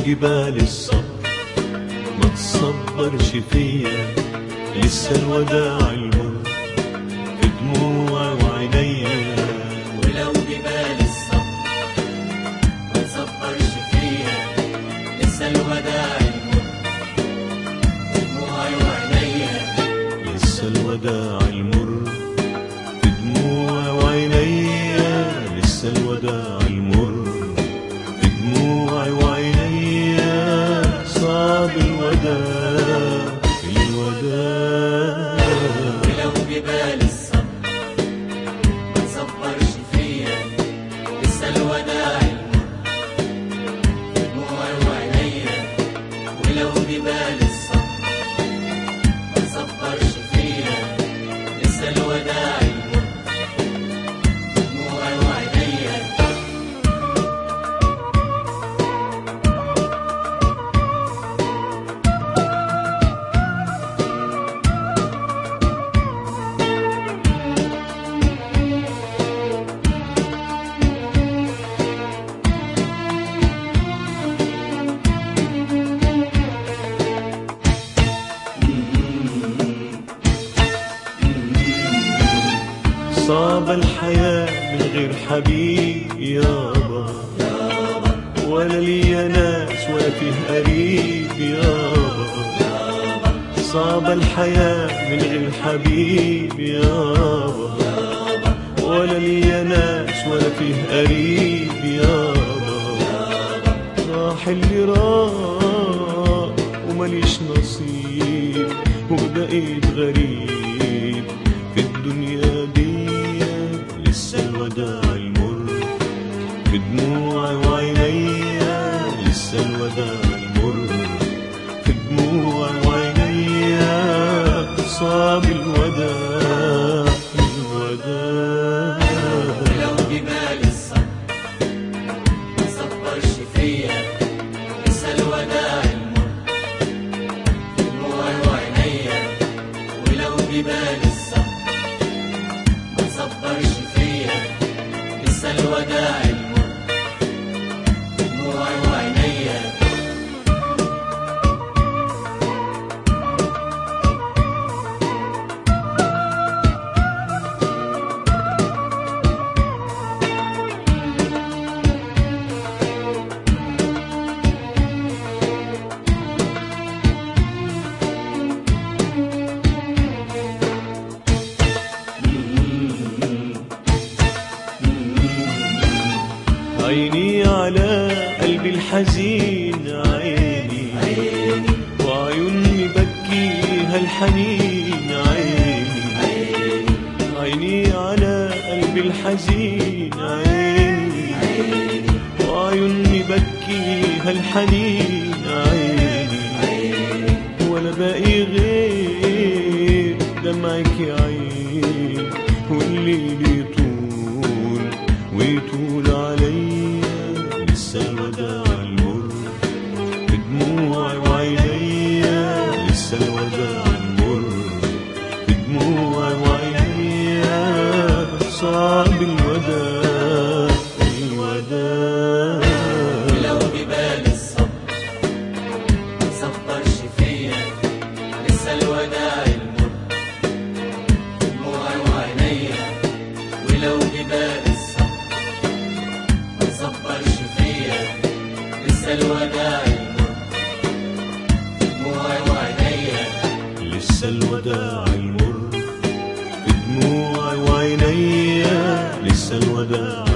جبال الصبر ما تصبرش فيا لسه الوداع المر في دموعي وعينيا ولو جبال الصبر ما تصبرش فيا لسه الوداع المر دموعي وعينيا لسه الوداع المر في دموعي وعينيا لسه الوداع المر في دموعي وعينيا صعب الوداع الوداع ولو جبال الصبر ما تصبرش فيا لسه الوداع المر دموعي وعينيا ولو جبال الصبر ما تصبرش فيا لسه الوداع المر دموعي وعينيا صعب الحياة من غير حبيب يابا ولا ليا ناس ولا فيه قريب يابا صعب الحياة من غير حبيب يابا ولا ليا ناس ولا فيه قريب يابا راح اللي راح ومليش نصيب وبقيت غريب في الدنيا دي لسه الوداع المر في دموعي وعينيا لسه الوداع المر في دموعي وعينيا صعب الوداع الوداع ولو جبال الصبر ما تصبرش فيا لسه الوداع المر دموعي وعينيا ولو جبال الصبر ما تصبرش فيا لسه الوداع المر دموعي وعينيا عيني على قلبي الحزين عيني عيني وعيوني بكيها الحنين عيني عيني عيني على قلبي الحزين عيني عيني وعيوني بكيها الحنين عيني عيني ولا باقي غير دمعك يا عين والليل يطول ويطول عليا لسه الوداع المر في دموعي وعينيا لسه الوداع المر في دموعي وعينيا صعب الوداع الوداع ولو جبال الصبر ما تصبرش فيا لسه الوداع المر دموعي وعينيا ولو جبال الصبر ما تصبرش فيا لسه الوداع المر دموعي وعينيا لسه الوداع المر في دموعي وعينيا لسه الوداع